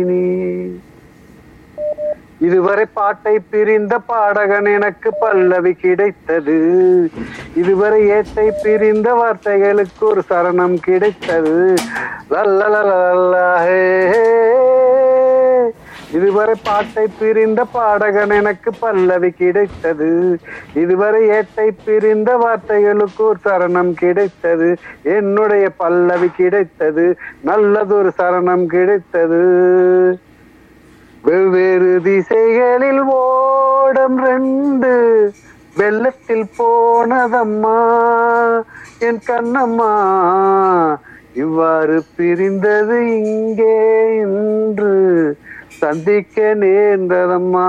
இதுவரை பாட்டை பிரிந்த பாடகன் எனக்கு பல்லவி கிடைத்தது இதுவரை ஏட்டை பிரிந்த வார்த்தைகளுக்கு ஒரு சரணம் கிடைத்தது லல்லலலலல்லா, ஹே, ஹே. இதுவரை பாட்டை பிரிந்த பாடகன் எனக்கு பல்லவி கிடைத்தது இதுவரை ஏட்டை பிரிந்த வார்த்தைகளுக்கு ஒரு சரணம் கிடைத்தது என்னுடைய பல்லவி கிடைத்தது நல்லதொரு சரணம் கிடைத்தது வெவ்வேறு திசைகளில் ஓடம் ரெண்டு வெள்ளத்தில் போனதம்மா என் கண்ணம்மா இவ்வாறு பிரிந்தது இங்கே இன்று சந்திக்க நேர்ந்ததம்மா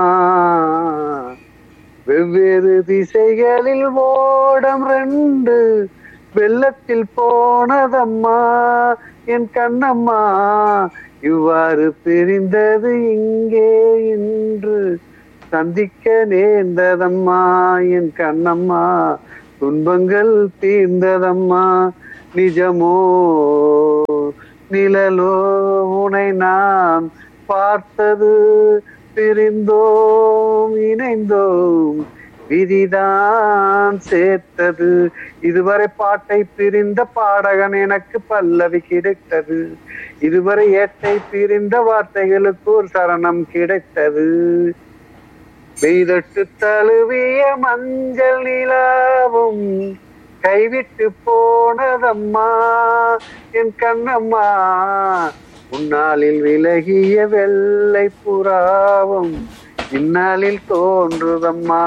வெவ்வேறு திசைகளில் ஓடம் ரெண்டு வெள்ளத்தில் போனதம்மா என் கண்ணம்மா இவ்வாறு பிரிந்தது இங்கே இன்று சந்திக்க நேர்ந்ததம்மா என் கண்ணம்மா துன்பங்கள் தீர்ந்ததம்மா நிஜமோ நிழலோ உனை நான் பார்த்தது பிரிந்தோம் இணைந்தோம் விதிதான் சேர்த்தது இதுவரை பாட்டை பிரிந்த பாடகன் எனக்கு பல்லவி கிடைத்தது இதுவரை ஏட்டை பிரிந்த வார்த்தைகளுக்கு ஒரு சரணம் கிடைத்தது பெய்தட்டு தழுவிய மஞ்சள் நிலாவும் கைவிட்டு போனதம்மா என் கண்ணம்மா உன்னாலில் விலகிய வெள்ளை புறாவும் இந்நாளில் தோன்றுதம்மா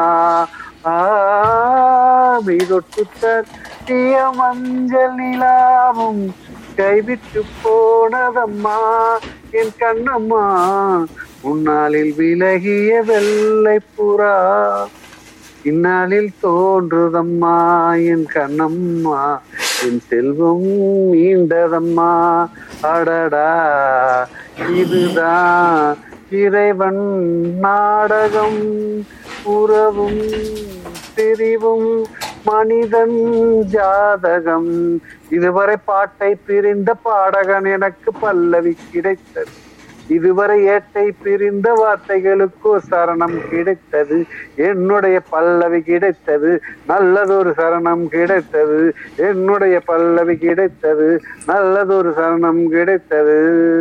ஆமிதொட்டு தட்டிய மஞ்சள் நிலாவும் கைவிட்டு போனதம்மா என் கண்ணம்மா உன்னாலில் விலகிய வெள்ளை புறா இந்நாளில் தோன்றுதம்மா என் கண்ணம்மா என் செல்வம் மீண்டதம்மா அடடா இதுதான் இறைவன் நாடகம் உறவும் பிரிவும் மனிதன் ஜாதகம் இதுவரை பாட்டை பிரிந்த பாடகன் எனக்கு பல்லவி கிடைத்தது இதுவரை ஏட்டை பிரிந்த வார்த்தைகளுக்கு ஒரு சரணம் கிடைத்தது என்னுடைய பல்லவி கிடைத்தது நல்லதொரு சரணம் கிடைத்தது என்னுடைய பல்லவி கிடைத்தது நல்லதொரு சரணம் கிடைத்தது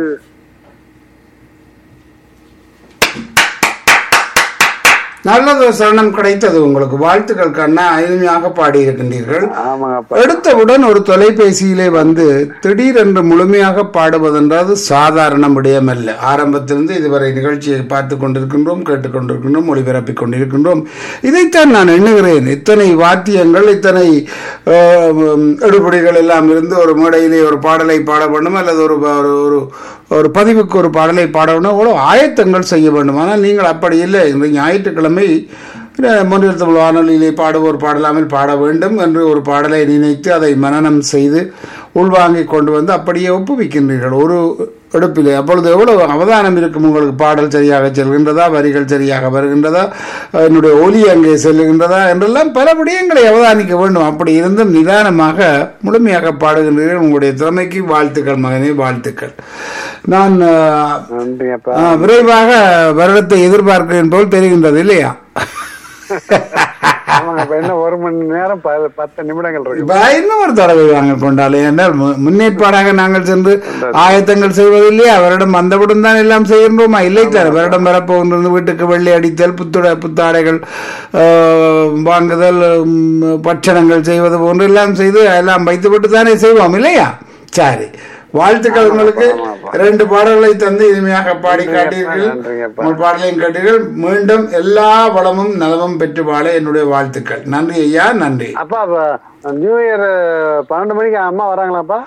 நல்லது சரணம் கிடைத்தது உங்களுக்கு வாழ்த்துக்கள் கண்ணா அருமையாக பாடியிருக்கின்றீர்கள் ஆமாங்கப்பா எடுத்தவுடன் ஒரு தொலைபேசியிலே வந்து திடீரென்று முழுமையாக பாடுவதென்றது சாதாரண விடயமல்ல ஆரம்பத்திலிருந்து இதுவரை நிகழ்ச்சியை பார்த்து கொண்டிருக்கின்றோம் கேட்டுக்கொண்டிருக்கின்றோம் ஒளிபரப்பிக் கொண்டிருக்கின்றோம் இதைத்தான் நான் எண்ணுகிறேன் இத்தனை வாத்தியங்கள் இத்தனை ஆஹ், எடுபடிகள் எல்லாம் இருந்து ஒரு மேடையிலே ஒரு பாடலை பாட வேண்டும் அல்லது ஒரு ஒரு- ஒரு ஒரு பதிவுக்கு ஒரு பாடலை பாட வேண்டும் அவ்வளோ ஆயத்தங்கள் செய்ய வேண்டும் ஆனால் நீங்கள் அப்படி இல்லை இன்று ஞாயிற்றுக்கிழமை முன்னில் தமிழ் வானொலியிலே பாடுவோர் பாடலாமல் பாட வேண்டும் என்று ஒரு பாடலை நினைத்து அதை மனனம் செய்து உள்வாங்கிக் கொண்டு வந்து அப்படியே ஒப்புவிக்கின்றீர்கள் ஒரு எடுப்பிலே அப்பொழுது எவ்வளவு அவதானம் இருக்கும் உங்களுக்கு பாடல் சரியாக செல்கின்றதா வரிகள் சரியாக வருகின்றதா என்னுடைய ஒலி அங்கே செல்லுகின்றதா என்றெல்லாம் பல விடயங்களை அவதானிக்க வேண்டும் அப்படி இருந்தும் நிதானமாக முழுமையாக பாடுகின்றீர்கள் உங்களுடைய திறமைக்கு வாழ்த்துக்கள் மகனே வாழ்த்துக்கள் நான் அஹ், நன்றிங்கப்பா அஹ், விரைவாக வருடத்தை எதிர்பார்க்கிறேன் போல் தெரிகின்றது இல்லையா ஆமாங்கப்பா என்ன ஒரு மணி நேரம் ப- பத்து நிமிடங்கள் இருக்கு இப்ப இன்னும் ஒரு தடவை வாங்க கொண்டாலே என்றால் மு- முன்னேற்பாடாக நாங்கள் சென்று ஆயத்தங்கள் செய்வதில்லையா அவரிடம் வந்தவுடன் தான் எல்லாம் செய்கின்றோமா இல்லை சார் அவரிடம் வரப்போகின்றது வீட்டுக்கு வெள்ளி அடித்தல் புத்துட புத்தாடைகள் ஆஹ், வாங்குதல் உம், பட்சணங்கள் செய்வது போன்று எல்லாம் செய்து எல்லாம் வைத்துவிட்டு தானே செய்வோம் இல்லையா சரி வாழ்த்துக்கள் உங்களுக்கு ரெண்டு பாடல்களை தந்து இனிமையாக பாடி காட்டீர்கள் நன்றிங்கப்பா. உங்கள் பாடலையும் கேட்டீர்கள் மீண்டும் எல்லா வளமும் நலமும் பெற்று வாழ என்னுடைய வாழ்த்துக்கள் நன்றி ஐயா நன்றி அப்பா அப்ப நியூ இயர் பன்னெண்டு மணிக்கு அம்மா வராங்களாப்பா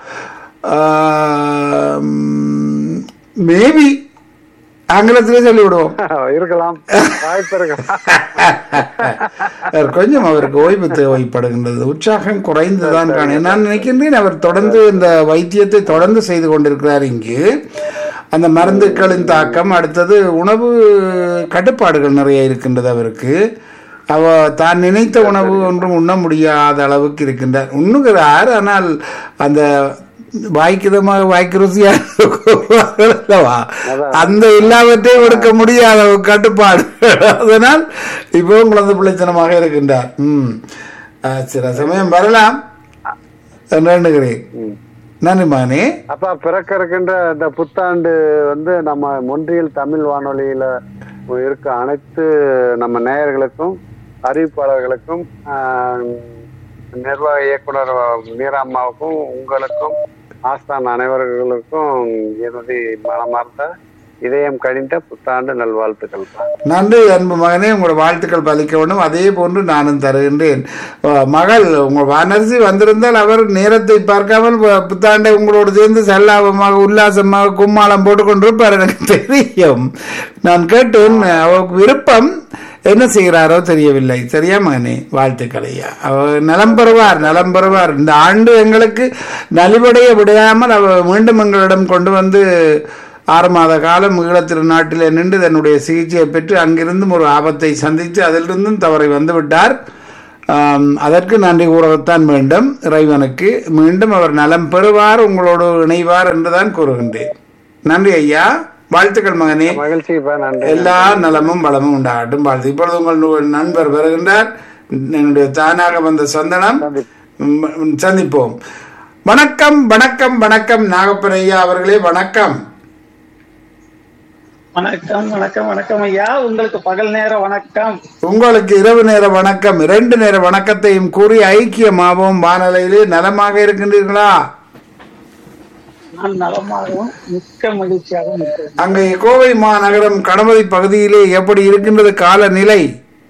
மேபி ஆங்கிலத்திலே சொல்லி விடுவோம் இருக்கலாம் வாய்ப்பு இருக்கலாம் அவர் கொஞ்சம் அவருக்கு ஓய்வு தேவைப்படுகின்றது உற்சாகம் குறைந்துதான் காண நான் நினைக்கின்றேன் அவர் தொடர்ந்து இந்த வைத்தியத்தை தொடர்ந்து செய்து கொண்டிருக்கிறார் இங்கு அந்த மருந்துக்களின் தாக்கம் அடுத்தது உணவு கட்டுப்பாடுகள் நிறைய இருக்கின்றது அவருக்கு அவ தான் நினைத்த உணவு ஒன்றும் உண்ண முடியாத அளவுக்கு இருக்கின்றார் உண்ணுகிறார் ஆனால் அந்த வாய்க்குதமாக வாய்க்கு ருசியா அல்லவா அந்த எல்லாவற்றையும் எடுக்க முடியாத ஒரு கட்டுப்பாடு அதனால் இப்பவும் குழந்தை பிள்ளைத்தனமாக இருக்கின்றார் ம் ஆ, சில சமயம் வரலாம் என்று எண்ணுகிறேன் ம். நன்றி மகனே அப்ப பிறக்க இருக்கின்ற இந்த புத்தாண்டு வந்து நம்ம ஒன்றியல் தமிழ் வானொலியில இருக்க அனைத்து நம்ம நேயர்களுக்கும் அறிவிப்பாளர்களுக்கும் ஆஹ், நிர்வாக இயக்குனர் மீராம்மாவுக்கும் உங்களுக்கும் ஆஸ்தான் அனைவர்களுக்கும் என்னுடைய மனமார்ந்த இதயம் கழிந்த புத்தாண்டு நல்வாழ்த்துக்கள் நன்றி அன்பு மகனே உங்களோட வாழ்த்துக்கள் பலிக்க வேண்டும் அதே போன்று நானும் தருகின்றேன் அஹ், மகள் உங்கள் வானரசி வந்திருந்தால் அவர் நேரத்தை பார்க்காமல் பு- புத்தாண்டை உங்களோடு சேர்ந்து சல்லாபமாக உல்லாசமாக கும்மாளம் போட்டுக்கொண்டிருப்பார் எனக்கு தெரியும் நான் கேட்டேன் அவருக்கு விருப்பம் என்ன செய்கிறாரோ தெரியவில்லை சரியா மகனே வாழ்த்துக்கள் ஐயா அவர் நலம் பெறுவார் நலம் பெறுவார் இந்த ஆண்டு எங்களுக்கு நலிவடைய விடாமல் அவர் மீண்டும் எங்களிடம் கொண்டு வந்து ஆறு மாத காலம் ஈழத்திரு நாட்டில் நின்று தன்னுடைய சிகிச்சையை பெற்று அங்கிருந்தும் ஒரு ஆபத்தை சந்தித்து அதிலிருந்தும் தவறை வந்து விட்டார் ஆம், அதற்கு நன்றி கூறத்தான் வேண்டும் இறைவனுக்கு மீண்டும் அவர் நலம் பெறுவார் உங்களோடு இணைவார் என்றுதான் கூறுகின்றேன் நன்றி ஐயா வாழ்த்துக்கள் மகனே மகிழ்ச்சிப்பா நன்றி எல்லா நலமும் வளமும் உண்டாகட்டும் வாழ்த்து இப்பொழுது உங்கள் நு- நண்பர் வருகின்றார் என்னுடைய தானாக வந்த சந்தனம் ம், சந்திப்போம் வணக்கம் வணக்கம் வணக்கம் நாகப்பன் ஐயா அவர்களே வணக்கம் வணக்கம் வணக்கம் வணக்கம் ஐயா உங்களுக்கு பகல் நேர வணக்கம் உங்களுக்கு இரவு நேர வணக்கம் இரண்டு நேர வணக்கத்தையும் கூறி ஐக்கியமாகவும் வானலையிலே நலமாக இருக்கின்றீர்களா நான் நலமாகவும் மிக்க மகிழ்ச்சியாகவும் இருக்கிறேன் அங்கே கோவை மாநகரம் கணபதி பகுதியிலே எப்படி இருக்கின்றது காலநிலை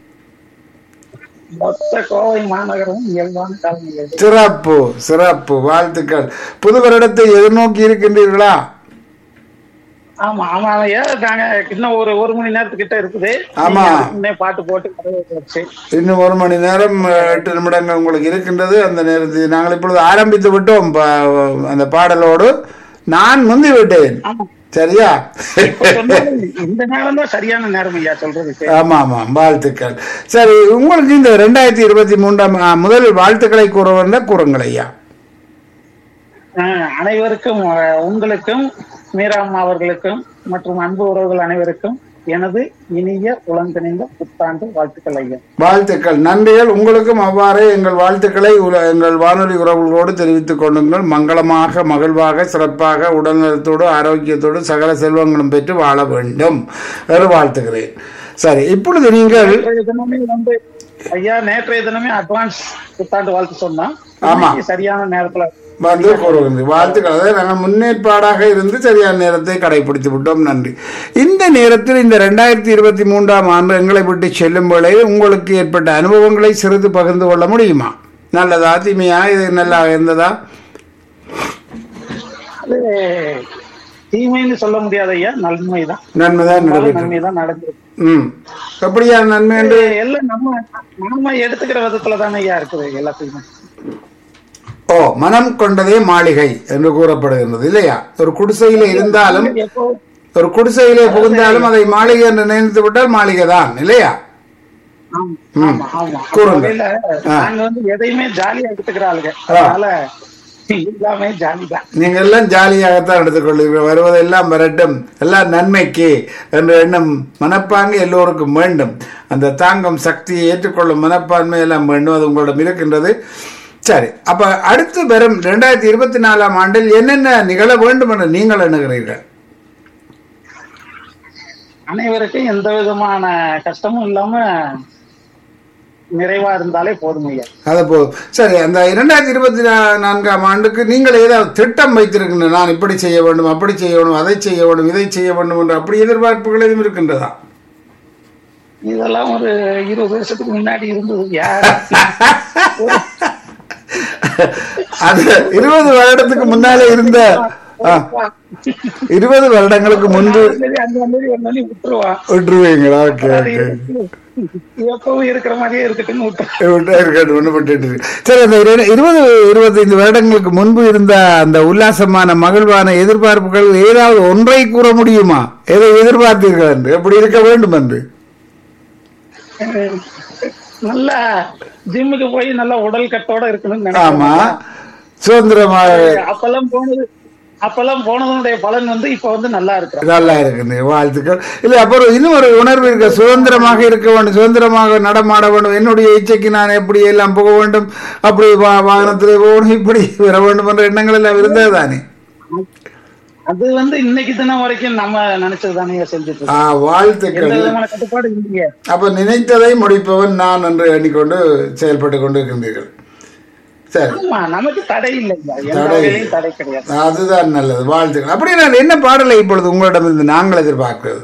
மொத்த கோவை மாநகரம் இயல்பான காலநிலை சிறப்பு சிறப்பு வாழ்த்துக்கள் புது வருடத்தை எதிர்நோக்கி இருக்கின்றீர்களா ஆமா ஆமா ஐயா நாங்க இன்னும் ஒரு ஒரு மணி நேரத்துக்கிட்ட இருக்குது ஆமா. நீங்க அதுக்கு முன்னே பாட்டு போட்டு கதவை வச்சு இன்னும் ஒரு மணி நேரம் அஹ், எட்டு நிமிடங்கள் உங்களுக்கு இருக்கின்றது அந்த நேரத்தில் நாங்கள் இப்பொழுது ஆரம்பித்து விட்டோம் ப- அந்த பாடலோடு நான் முந்தி விட்டேன் ஆமா சரியா இப்ப சொன்னாலும் இந்த நேரம் தான் சரியான நேரம் ஐயா சொல்றதுக்கு ஆமா ஆமா வாழ்த்துக்கள் சரி உங்களுக்கு இந்த ரெண்டாயிரத்தி இருபத்தி மூன்றாம் ஆ, முதல் வாழ்த்துக்களை கூறுவதா கூறுங்கள் ஐயா அஹ், அனைவருக்கும் அஹ், உங்களுக்கும் மீராம்மா அவர்களுக்கும் மற்றும் அன்பு உறவுகள் அனைவருக்கும் எனது இனிய உளங்கணிந்த புத்தாண்டு வாழ்த்துக்கள் ஐயா வாழ்த்துக்கள் நன்றிகள் உங்களுக்கும் அவ்வாறே எங்கள் வாழ்த்துக்களை உல- எங்கள் வானொலி உறவுகளோடு தெரிவித்துக் கொள்ளுங்கள் மங்களமாக மகிழ்வாக சிறப்பாக உடல்நலத்தோடு ஆரோக்கியத்தோடு சகல செல்வங்களும் பெற்று வாழ வேண்டும் என்று வாழ்த்துகிறேன் சரி இப்பொழுது நீங்கள் நேற்றைய தினமே வந்து ஐயா நேற்றைய தினமே அட்வான்ஸ் புத்தாண்டு வாழ்த்து சொன்னோம் ஆமா. இன்னைக்கு சரியான நேரத்துல வந்து கூறுகிறது வாழ்த்துக்கள் அதாவது நாங்கள் முன்னேற்பாடாக இருந்து சரியான நேரத்தை கடைபிடித்து விட்டோம் நன்றி இந்த நேரத்தில் இந்த ரெண்டாயிரத்தி இருபத்தி மூன்றாம் ஆண்டு எங்களை விட்டு செல்லும் வேளையில் உங்களுக்கு ஏற்பட்ட அனுபவங்களை சிறிது பகிர்ந்து கொள்ள முடியுமா நல்லதா தீமையா இது நல்லா இருந்ததா அது தீமைன்னு சொல்ல முடியாது ஐயா நன்மைதான் நன்மைதான் நடைபெற்று நன்மைதான் நடந்திருக்கு ம் அப்படியா நன்மை என்று இது எல்லாம் நம்ம நாம எடுத்துக்கிற விதத்துல தானே ஐயா இருக்குது எல்லாத்தையுமே ஓ மனம் கொண்டதே மாளிகை என்று கூறப்படுகின்றது இல்லையா ஒரு குடிசையில இருந்தாலும் எப்போ ஒரு குடிசையிலே புகுந்தாலும் அதை மாளிகை என்று நினைத்து விட்டால் மாளிகை தான் இல்லையா ஆமா, ஆமா ஆமா அந்த கூறுங்க. வகையில நாங்க வந்து எதையுமே ஜாலியா எடுத்துக்கிற ஆளுங்க ஆ. அதனால எல்லாமே ஜாலி தான் நீங்க எல்லாம் ஜாலியாகத்தான் எடுத்துக்கொள்கிறீர்கள் வருவதெல்லாம் வரட்டும் எல்லாம் நன்மைக்கு என்ற எண்ணம் மனப்பாங்கு எல்லோருக்கும் வேண்டும் அந்த தாங்கும் சக்தியை ஏற்றுக்கொள்ளும் மனப்பான்மை எல்லாம் வேண்டும் அது உங்களிடம் இருக்கின்றது சரி அப்ப அடுத்து வரும் இரண்டாயிரத்தி இருபத்தி நாலாம் ஆண்டில் என்னென்ன நிகழ வேண்டும் என்று நீங்கள் எண்ணுகிறீர்கள் அனைவருக்கும் எந்த விதமான கஷ்டமும் இல்லாம நிறைவா இருந்தாலே போதும் ஐயா அது போதும் சரி அந்த இரண்டாயிரத்தி இருபத்தி நான்காம் ஆண்டுக்கு நீங்கள் ஏதாவது திட்டம் வைத்திருக்கின்ற நான் இப்படி செய்ய வேண்டும் அப்படி செய்ய வேண்டும் அதை செய்ய வேண்டும் இதை செய்ய வேண்டும் என்று அப்படி எதிர்பார்ப்புகள் எதுவும் இருக்கின்றதா இதெல்லாம் ஒரு இருபது வருஷத்துக்கு முன்னாடி இருந்தது யார் அது இருபது வருடத்துக்கு முன்னாலே இருந்த ஆ, இருபது வருடங்களுக்கு முன்பு அஞ்சாம் தேதி ஒரு மணி விட்டுருவான் விட்டுருவீங்களா ஓகே அது ஓகே எப்பவும் இருக்கிற மாதிரியே இருக்கட்டும்னு விட்டுருவான் விட்டா இருக்கட்டும் ஒண்ணு விட்டுட்டு இருக்கு. சரி அந்த இரு- இருபது இருபத்தைந்து வருடங்களுக்கு முன்பு இருந்த அந்த உல்லாசமான மகிழ்வான எதிர்பார்ப்புகள் ஏதாவது ஒன்றை கூற முடியுமா எதை எதிர்பார்த்தீர்கள் என்று எப்படி இருக்க வேண்டும் என்று நல்லா ஜிம்முக்கு போய் நல்லா உடல் கட்டோட இருக்கணும்னு ஆமா நினைக்கிறேன் சுதந்திரமாக அப்பெல்லாம் போனது அப்பெல்லாம் போனதனுடைய பலன் வந்து இப்ப வந்து நல்லா இருக்கிறோம் நல்லா இருக்குது வாழ்த்துக்கள் இல்ல அப்புறம் இன்னும் ஒரு உணர்வு இருக்கு சுதந்திரமாக இருக்க வேண்டும் சுதந்திரமாக நடமாட வேண்டும் என்னுடைய இச்சைக்கு நான் எப்படி எல்லாம் போக வேண்டும் அப்படி வா- வாகனத்திலே போகணும் இப்படி வர வேண்டும் என்ற எண்ணங்கள் எல்லாம் இருந்தது தானே அது வந்து இன்னைக்கு தினம் வரைக்கும் நம்ம நினைச்சது தானே செஞ்சுட்டு இருக்கோம். ஆ எந்த வாழ்த்துக்கள் விதமான கட்டுப்பாடு இல்லையே அப்ப நினைத்ததை முடிப்பவன் நான் என்று எண்ணிக்கொண்டு செயல்பட்டு கொண்டு இருக்கின்றீர்கள் சரி ஆமா நமக்கு தடை இல்லைங்க எந்த தடை வகையிலையும் தடை கிடையாது அதுதான் நல்லது வாழ்த்துக்கள் அப்படி நான் என்ன பாடலை இப்பொழுது உங்களிடமிருந்து நாங்கள் எதிர்பார்க்கிறது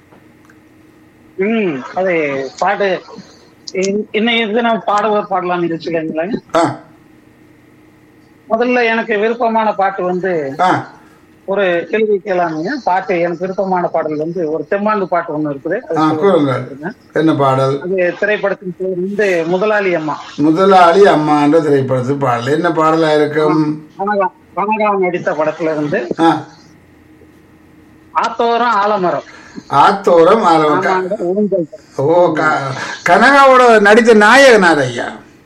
ம் அது பாட்டு இன்- இன்னைக்கு தினம் பாடுவர் பாடலாம் நிகழ்ச்சியில ஆ முதல்ல எனக்கு விருப்பமான பாட்டு வந்து ஆ ஒரு கேள்வி கேளாமீங்க பாட்டு எனக்கு விருப்பமான பாடல் வந்து ஒரு செம்மாண்டு பாட்டு ஒண்ணு இருக்குது அது ஆ கூறுங்கள் என்ன பாடல் அது திரைப்படத்தின் பேர் வந்து முதலாளி அம்மா முதலாளி அம்மா என்ற திரைப்படத்து பாடல் என்ன பாடலா இருக்கும் கனகா கனகா நடித்த படத்துல இருந்து ஆ ஆத்தோரம் ஆலமரம் ஆத்தோரம் ஆரம்ப- ஆமாங்க, ஊஞ்சல். ஓ க- கனகாவோட நடித்த நாயகனார் ஐயா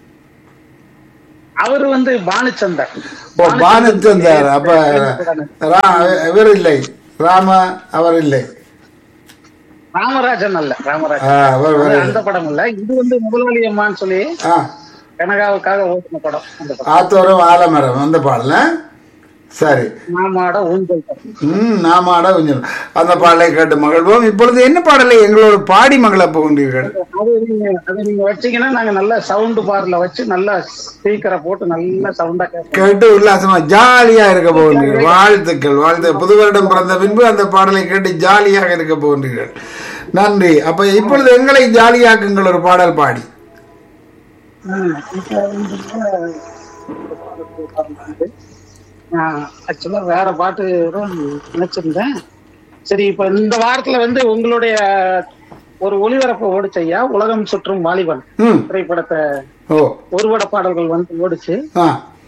அவரு வந்து பானுச்சந்தர் ஓ பானுச்சந்தர் அப்ப ரா- இவர் இல்லை ராம அவர் இல்லை ராமராஜன் அல்ல ஆ, ராமராஜன் அவர் அது அவர் அந்த படம் இல்ல இது வந்து முதலாளி அம்மான்னு சொல்லி ஆ கனகாவுக்காக ஓட்டின படம் அந்த படம் ஆத்தோரம் ஆலமரம் அந்த பாடல சரி மாமாட ஊஞ்சல் படம் ம் நாமாட கொஞ்சம் அந்த பாடலை கேட்டு மகிழ்வோம் இப்பொழுது என்ன பாடலை எங்களோட பாடி மகள போகின்றீர்கள் அது நீங்க அதை நீங்க வச்சீங்கன்னா நாங்க நல்ல சவுண்ட் பார்ல வச்சு நல்லா ஸ்பீக்கரை போட்டு நல்ல சவுண்டா கேட்போம் கேட்டு உல்லாசமா ஜாலியா இருக்க போகின்றீர்கள் வாழ்த்துக்கள் வாழ்த்து புது வருடம் பிறந்த பின்பு அந்த பாடலை கேட்டு ஜாலியாக இருக்க போகின்றீர்கள் நன்றி அப்ப இப்பொழுது எங்களை ஜாலியாக்குங்கள் ஒரு பாடல் பாடி ம், இப்ப வந்து ஆக்சுவலா வேற பாட்டு தான் நினைச்சிருந்தேன் சரி இப்ப இந்த வாரத்துல வந்து உங்களுடைய ஒரு ஒளிபரப்பு ஓடிச்சையா உலகம் சுற்றும் வாலிபன் ம் திரைப்படத்தை ஓ ஒருவட பாடல்கள் வந்து ஓடிச்சு ஆ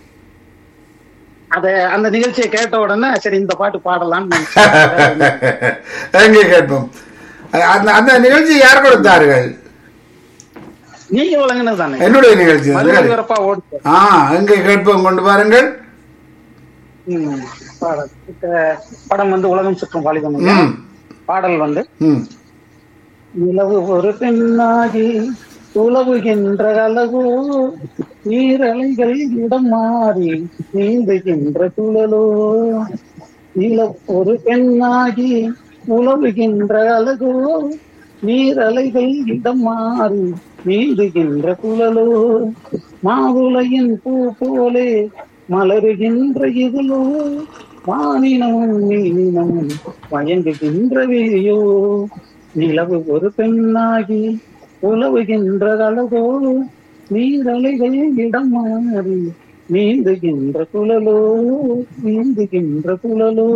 அத அந்த நிகழ்ச்சியை கேட்ட உடனே சரி இந்த பாட்டு பாடலாம்னு நினைச்சேன். எங்கே கேட்போம் அந்த அந்த நிகழ்ச்சி யார் கொடுத்தார்கள் நீங்க வழங்கினது தானே என்னுடைய நிகழ்ச்சி மறு தான். ஒளிபரப்பா ஓடிச்சு ஆ எங்கே கேட்போம் கொண்டு பாருங்கள் ம், பாடல். இப்ப படம் வந்து உலகம் சுற்றும் வாலிபன் ம் பாடல் வந்து ம் நிலவு ஒரு பெண்ணாகி உலவுகின்ற அழகோ நீரலைகள் இடம் மாறி நீந்துகின்ற குழலோ நிலவு ஒரு பெண்ணாகி உலவுகின்ற அழகோ நீரலைகள் இடம் மாறி நீந்துகின்ற குழலோ மாதுளையின் பூ போலே மலருகின்ற இதழோ வானினமும் நீனமும் மயங்குகின்ற விழியோ நிலவு ஒரு பெண்ணாகி உலவுகின்ற அழகோ நீரலைகள் இடம் மாறி நீந்துகின்ற குழலோ நீந்துகின்ற குழலோ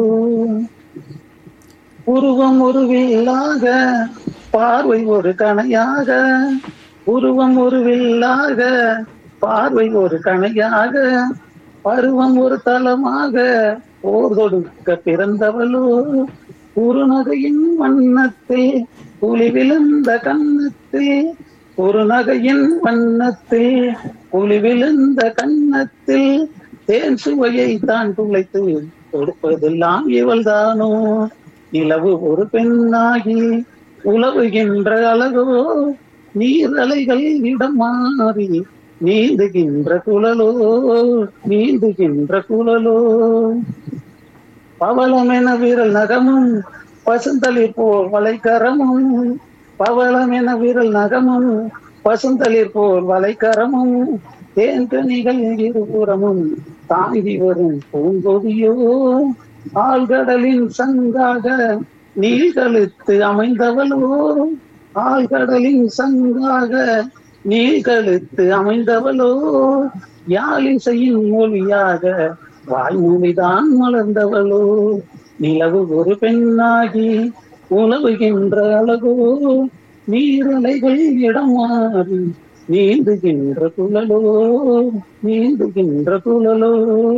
உருவம் ஒரு வில்லாக பார்வை ஒரு கணையாக உருவம் ஒரு வில்லாக பார்வை ஒரு கணையாக பருவம் ஒரு தலமாக போர் தொடுக்க பிறந்தவளோ குறுநகையின் வண்ணத்தில் புலி விழுந்த கன்னத்தில் குறுநகையின் வண்ணத்தில் புலி விழுந்த கன்னத்தில் தேன் சுவையை தான் துளைத்து கொடுப்பதெல்லாம் இவள்தானோ நிலவு ஒரு பெண்ணாகி உலவுகின்ற அழகோ நீரலைகள் இடம் மாறி நீந்துகின்ற குழலோ நீந்துகின்ற குழலோ பவளம் என விரல் நகமும் பசுந்தளிர் போல் வளைக்கரமும் பவளம் என விரல் நகமும் பசுந்தளிர் போல் வளைக்கரமும் தேன்கனிகள் இருபுறமும் தாங்கி வரும் பூங்கொடியோ ஆழ்கடலின் சங்காக நீள்கழுத்து அமைந்தவளோ ஆழ்கடலின் சங்காக நீள்கழுத்து அமைந்தவளோ யாழிசையின் மொழியாக வாய்மொழிதான் மலர்ந்தவளோ நிலவு ஒரு பெண்ணாகி உலவுகின்ற அழகோ நீரலைகள் இடம் மாறி நீந்துகின்ற குழலோ நீந்துகின்ற குழலோ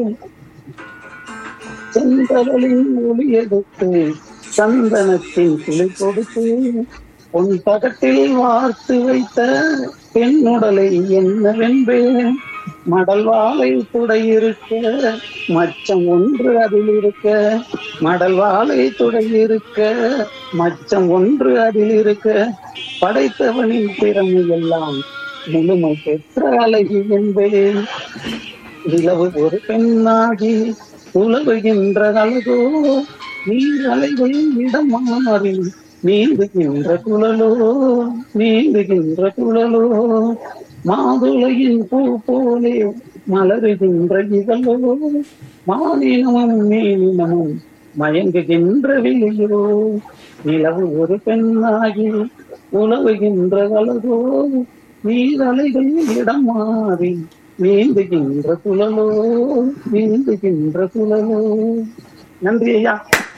செந்தலின் ஒளி எடுத்து சந்தனத்தின் கிளை கொடுத்து உன் பகத்தில் வார்த்து வைத்த பெண்ணுடலை என்னவென்பேன் மடல் வாழை துடை இருக்க மச்சம் ஒன்று அதில் இருக்க மடல் வாழை துடை இருக்க மச்சம் ஒன்று அதில் இருக்க படைத்தவனின் திறமை எல்லாம் முழுமை பெற்ற அழகி என்பேன் நிலவு ஒரு பெண்ணாகி உலவுகின்ற அழகோ நீர் அலைகள் இடம் மாறி நீந்துகின்ற குழலோ நீந்துகின்ற குழலோ மாதுளையின் பூ போலே மலருகின்ற இதழோ மானினமும் மீனினமும் மயங்குகின்ற வெளியோ நிலவு ஒரு பெண்ணாகி உலவுகின்ற அழகோ நீரலைகள் இடம் மாறி நீந்துகின்ற குழலோ நீந்துகின்ற குழலோ நன்றி ஐயா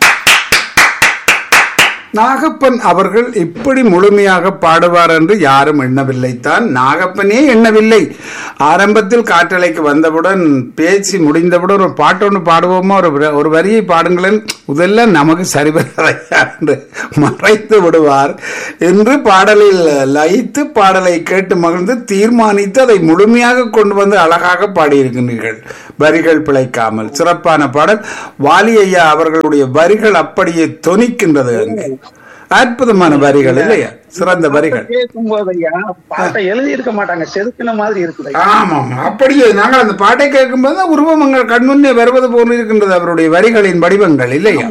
நாகப்பன் அவர்கள் இப்படி முழுமையாக பாடுவார் என்று யாரும் எண்ணவில்லைத்தான் நாகப்பனே எண்ணவில்லை ஆரம்பத்தில் காற்றலைக்கு வந்தவுடன் பேசி முடிந்தவுடன் ஒரு பாட்டு ஒன்று பாடுவோமா ஒரு வ- ஒரு வரியை பாடுங்களேன் இதெல்லாம் நமக்கு சரிவரையா என்று மறைத்து விடுவார் என்று பாடலில் லயித்து பாடலை கேட்டு மகிழ்ந்து தீர்மானித்து அதை முழுமையாக கொண்டு வந்து அழகாக பாடியிருக்கிறீர்கள் வரிகள் பிழைக்காமல் சிறப்பான பாடல் வாலி ஐயா அவர்களுடைய வரிகள் அப்படியே தொனிக்கின்றது அங்கே அற்புதமான வரிகள் இல்லையா சிறந்த வரிகள் கேட்கும் போது ஐயா பாட்டை எழுதி இருக்க மாட்டாங்க செதுக்கின மாதிரி இருக்குது ஐயா. ஆமாம் அப்படியே நாங்கள் அந்த பாட்டை கேட்கும்போது தான் உருவம் எங்கள் கண்முன்னே வருவது போல் இருக்கின்றது அவருடைய வரிகளின் வடிவங்கள் இல்லையா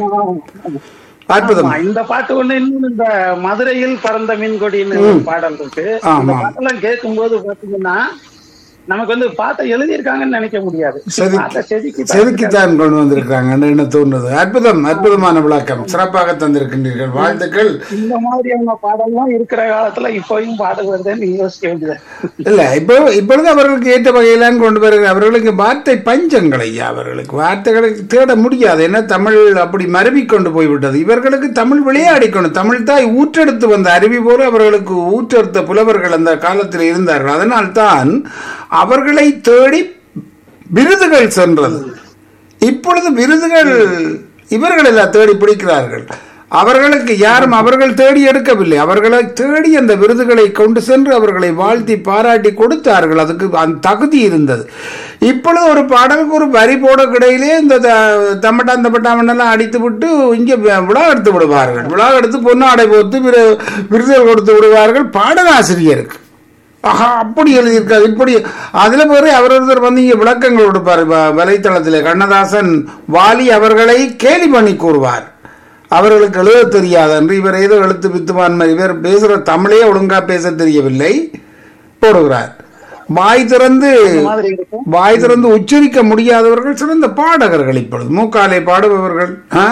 அற்புதம் ஆமா, இந்த பாட்டு ஒண்ணு இன்னும் இந்த மதுரையில் பறந்த மீன்கொடின்னு ஒரு பாடல் இருக்கு இந்த ஆமா. பாட்டெல்லாம் கேட்கும் போது பாத்தீங்கன்னா நமக்கு வந்து பாட்டை எழுதியிருக்காங்கன்னு நினைக்க முடியாது செதுக்கி- பாட்டை செதுக்கி செதுக்கித்தான் கொண்டு வந்திருக்கிறாங்க என்ன தோன்றுது அற்புதம் அற்புதமான விளக்கம் சிறப்பாக தந்திருக்கின்றீர்கள் வாழ்த்துக்கள் இந்த மாதிரியான பாடல்லாம் இருக்கிற காலத்துல இப்பயும் பாடுவதுன்னு யோசிக்க வேண்டியது இல்ல இப்போ இப்பொழுது அவர்களுக்கு ஏற்ற வகையிலான் கொண்டு வருகிற அவர்களுக்கு வார்த்தை பஞ்சங்கள் ஐயா அவர்களுக்கு வார்த்தைகளை தேட முடியாது ஏன்னா தமிழ் அப்படி மருவி கொண்டு போய்விட்டது இவர்களுக்கு தமிழ் விளையாடிக்கணும் தமிழ் தாய் ஊற்றெடுத்து வந்த அருவி போல அவர்களுக்கு ஊற்றெடுத்த புலவர்கள் அந்த காலத்தில் இருந்தார்கள் அதனால்தான் அவர்களை தேடி விருதுகள் சென்றது இப்பொழுது விருதுகள் இவர்கள் எல்லாம் தேடி பிடிக்கிறார்கள் அவர்களுக்கு யாரும் அவர்கள் தேடி எடுக்கவில்லை அவர்களை தேடி அந்த விருதுகளை கொண்டு சென்று அவர்களை வாழ்த்தி பாராட்டி கொடுத்தார்கள் அதுக்கு அந்த தகுதி இருந்தது இப்பொழுது ஒரு பாடலுக்கு ஒரு வரி போட கிடையிலே இந்த த- தம்பட்டான் தம்பட்டாமண்ணெல்லாம் அடித்து விட்டு இங்கே விழா எடுத்து விடுவார்கள் விழா எடுத்து பொன்னாடை போத்து விரு- விருதுகள் கொடுத்து விடுவார்கள் பாடலாசிரியருக்கு ஆஹா அப்படி எழுதியிருக்காது இப்படி அதுல பேரு அவர் ஒருத்தர் வந்து இங்க விளக்கங்கள் கொடுப்பார் வ- வலைத்தளத்திலே கண்ணதாசன் வாலி அவர்களை கேலி பண்ணி கூறுவார் அவர்களுக்கு எழுத தெரியாது என்று இவர் ஏதோ எழுத்து வித்துவான் மாதிரி இவர் பேசுற தமிழே ஒழுங்கா பேச தெரியவில்லை போடுகிறார் வாய் திறந்து மாதிரி இருக்கும் வாய் திறந்து உச்சரிக்க முடியாதவர்கள் சிறந்த பாடகர்கள் இப்பொழுது மூக்காலை பாடுபவர்கள் ஆ?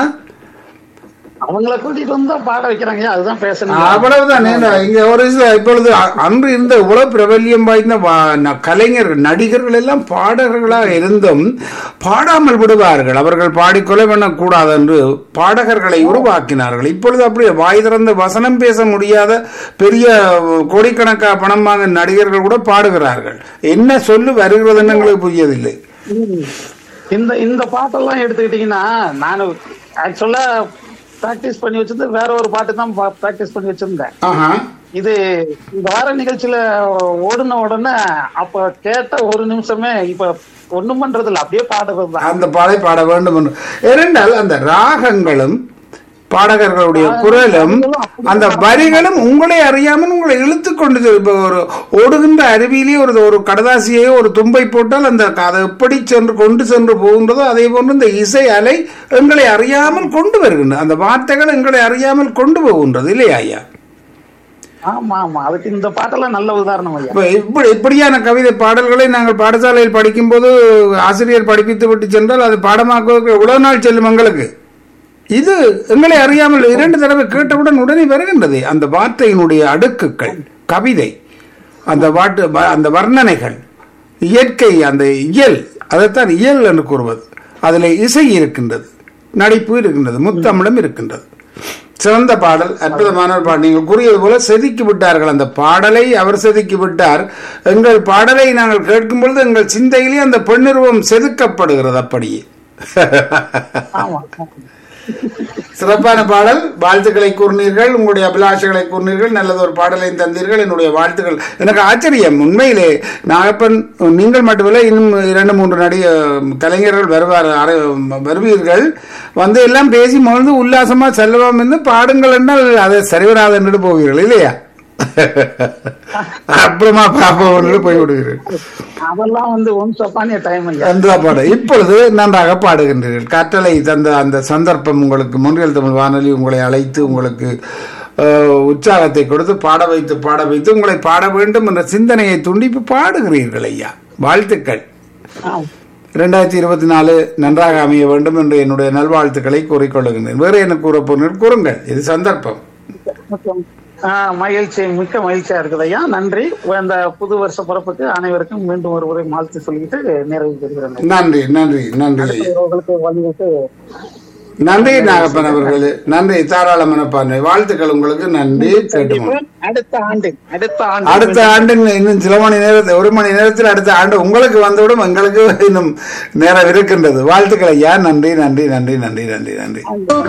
அவங்கள கூட்டிட்டு வந்து தான் பாட வைக்கிறாங்க ஐயா, அதுதான் பேசணும் அவ்வளவுதான் நேரா. இங்க ஒரு சில இப்பொழுது அ- அன்று இருந்த உலக பிரபல்யம் வாய்ந்த வா- ந- கலைஞர்கள் நடிகர்கள் எல்லாம் பாடகர்களாக இருந்தும் பாடாமல் விடுவார்கள் அவர்கள் பாடி கொலை பண்ணக்கூடாது என்று பாடகர்களை உருவாக்கினார்கள் இப்பொழுது அப்படி வாய் திறந்து வசனம் பேச முடியாத பெரிய கோடிக்கணக்கா பணம் வாங்க நடிகர்கள் கூட பாடுகிறார்கள் என்ன சொல்லு வருகிறதுன்னு எங்களுக்கு புரியதில்லை ம். இந்த இந்த பாட்டெல்லாம் எடுத்துக்கிட்டீங்கன்னா நான் ஆக்சுவலா பிராக்டிஸ் பண்ணி வச்சிருந்து வேற ஒரு பாட்டு தான் பிராக்டிஸ் பண்ணி வச்சிருந்தேன் ஆஹா இது இந்த வார நிகழ்ச்சியில ஓடுன உடனே அப்ப கேட்ட ஒரு நிமிஷமே இப்ப ஒண்ணும் பண்றது இல்ல அப்படியே பாடுறது தான் அந்த பாடை பாட வேண்டும் என்று ஏனென்றால் அந்த ராகங்களும் பாடகர்களுடைய குரலும் அந்த வரிகளும் உங்களை அறியாமல் உங்களை இழுத்து கொண்டு செல்~ இப்ப ஒரு ஓடுகின்ற அருவியிலே ஒரு ஒரு கடதாசியையோ ஒரு தும்பை போட்டால் அந்த அதை எப்படி சென்று கொண்டு சென்று போகின்றதோ அதே போன்று இந்த இசை அலை எங்களை அறியாமல் கொண்டு வருகின்றது அந்த வார்த்தைகள் எங்களை அறியாமல் கொண்டு போகின்றது இல்லையா ஐயா ஆமா ஆமா அதுக்கு இந்த பாட்டெல்லாம் நல்ல உதாரணம் ஐயா இப்ப இப்படி இப்படியான கவிதை பாடல்களை நாங்கள் பாடசாலையில் படிக்கும்போது ஆசிரியர் படிப்பித்து விட்டு சென்றால் அது பாடமாக்குவதற்கு எவ்வளவு நாள் செல்லும் எங்களுக்கு இது எங்களை அறியாமல் இரண்டு தடவை கேட்டவுடன் உடனே வருகின்றது அந்த வார்த்தையினுடைய அடுக்குகள் கவிதை அந்த வாட்டு வ- அந்த வர்ணனைகள் இயற்கை அந்த இயல் அதைத்தான் இயல் என்று கூறுவது அதில் இசை இருக்கின்றது நடிப்பு இருக்கின்றது முத்தமிழும் இருக்கின்றது சிறந்த பாடல் அற்புதமான ஒரு பாடல் நீங்கள் கூறியது போல செதுக்கி விட்டார்கள் அந்த பாடலை அவர் செதுக்கி விட்டார் எங்கள் பாடலை நாங்கள் கேட்கும் பொழுது எங்கள் சிந்தையிலே அந்த பெண்ணுருவம் செதுக்கப்படுகிறது அப்படியே ஆமா சிறப்பான பாடல் வாழ்த்துக்களை கூறினீர்கள் உங்களுடைய அபிலாஷைகளை கூறினீர்கள் நல்லது ஒரு பாடலையும் தந்தீர்கள் என்னுடைய வாழ்த்துக்கள் எனக்கு ஆச்சரியம் உண்மையிலே நாகப்பன் நீங்கள் மட்டுமில்லை இன்னும் இரண்டு மூன்று நடிக கலைஞர்கள் வருவார் அரை- வருவீர்கள் வந்து எல்லாம் பேசி மகிழ்ந்து உல்லாசமா செல்லலாம் என்று பாடுங்கள் என்றால் அதை சரிவராது என்று போவீர்கள் இல்லையா அப்புறமா பாப்போம் போய் விடுவீர்கள் அதெல்லாம் வந்து ஒன்ஸ் அப்பானிய டைம் ஐயா நன்றா பாடு இப்பொழுது நன்றாக பாடுகின்றீர்கள் கட்டளை தந்த அந்த சந்தர்ப்பம் உங்களுக்கு முன்றியல் தமிழ் வானொலி உங்களை அழைத்து உங்களுக்கு அஹ், உற்சாகத்தை கொடுத்து பாட வைத்து பாட வைத்து உங்களை பாட வேண்டும் என்ற சிந்தனையை தூண்டி இப்ப பாடுகிறீர்கள் ஐயா வாழ்த்துக்கள் ஆ. இரண்டாயிரத்தி இருபத்தி நாலு நன்றாக அமைய வேண்டும் என்று என்னுடைய நல்வாழ்த்துக்களை கூறிக்கொள்ளுகின்றேன் வேறு என்ன கூற போனீர்கள் கூறுங்கள் இது சந்தர்ப்பம் ஆ, மகிழ்ச்சி மிக்க மகிழ்ச்சியா இருக்குது ஐயா நன்றி இந்த புது வருஷ பிறப்புக்கு அனைவருக்கும் மீண்டும் ஒரு முறை வாழ்த்து சொல்லிட்டு நிறைவு பெறுகிறேன் நன்றி நன்றி நன்றி ஐயா உறவுகளுக்கு வழிவிட்டு நன்றி நாகப்பன் அவர்களே நன்றி தாராள மனப்பான்மை வாழ்த்துக்கள் உங்களுக்கு நன்றி கேட்டுமா அடுத்த ஆண்டு அடுத்த ஆண்டு அடுத்த ஆண்டு இன்னும் சில மணி நேரத்தில் ஒரு மணி நேரத்தில் அடுத்த ஆண்டு உங்களுக்கு வந்துவிடும் எங்களுக்கு இன்னும் நேரம் இருக்கின்றது வாழ்த்துக்கள் ஐயா நன்றி நன்றி நன்றி நன்றி நன்றி நன்றி